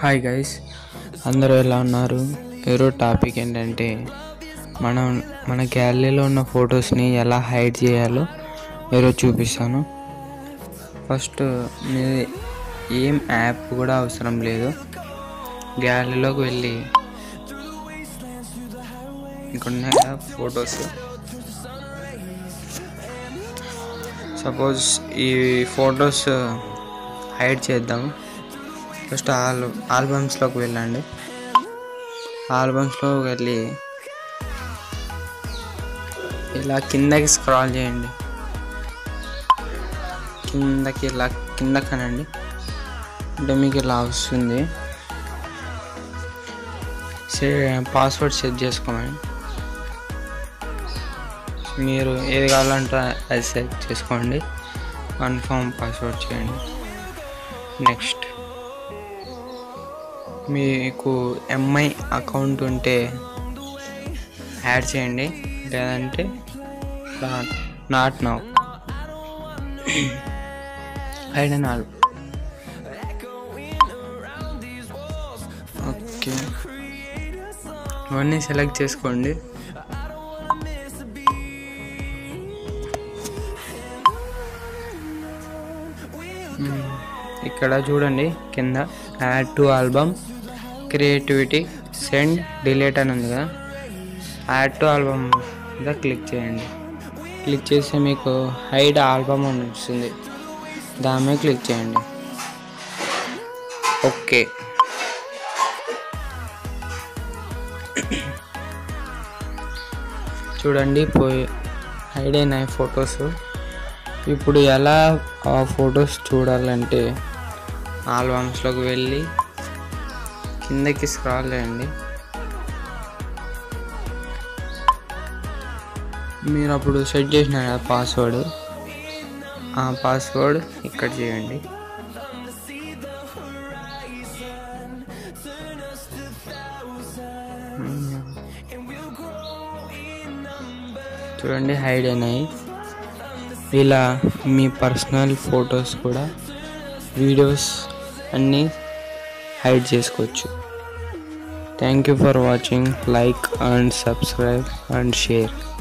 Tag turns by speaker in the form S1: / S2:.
S1: Hi guys అందరూ ఎలా ఉన్నారు ఈరోజు టాపిక్ ఏంటంటే మనం మన గ్యాలరీలో ఉన్న ఫొటోస్ని ఎలా హైడ్ చేయాలో ఈరోజు చూపిస్తాను ఫస్ట్ మీది ఏం యాప్ కూడా అవసరం లేదు గ్యాలరీలోకి వెళ్ళి ఇక్కడ ఉన్నాయి కదా ఫొటోస్ సపోజ్ ఈ ఫొటోస్ హైడ్ చేద్దాం ఫస్ట్ ఆల్ ఆల్బమ్స్లోకి వెళ్ళండి ఆల్బమ్స్లో వెళ్ళి ఇలా కిందకి స్క్రాల్ చేయండి కిందకి ఇలా కింద కనండి అంటే మీకు ఇలా వస్తుంది సే పాస్వర్డ్ సెట్ చేసుకోమని మీరు ఏది కావాలంటే అది సెట్ చేసుకోండి కన్ఫర్మ్ పాస్వర్డ్ చేయండి నెక్స్ట్ మీకు ఎంఐ అకౌంట్ ఉంటే యాడ్ చేయండి లేదంటే not now hide and all okay ఇవన్నీ సెలెక్ట్ చేసుకోండి మ్మ్. ఇక్కడ చూడండి కింద add to album creativity send delete అని ఉంది కదా యాడ్ టు ఆల్బమ్ మీద క్లిక్ చేయండి క్లిక్ చేస్తే మీకు హైడ్ ఆల్బమ్ అని వస్తుంది దాని మీద క్లిక్ చేయండి ఓకే చూడండి పోయి హైడ్ అయినాయి ఫొటోస్ ఇప్పుడు ఎలా ఆ ఫొటోస్ చూడాలంటే ఆల్బమ్స్లోకి వెళ్ళి కిందకి స్క్రాల్ చేయండి మీరు అప్పుడు సెట్ చేసిన పాస్వర్డ్ ఆ పాస్వర్డ్ ఇక్కడ చేయండి చూడండి హైడ్ అయినాయి ఇలా మీ పర్సనల్ ఫొటోస్ కూడా వీడియోస్ అన్నీ హైడ్ చేసుకోవచ్చు thank you for watching like and subscribe and share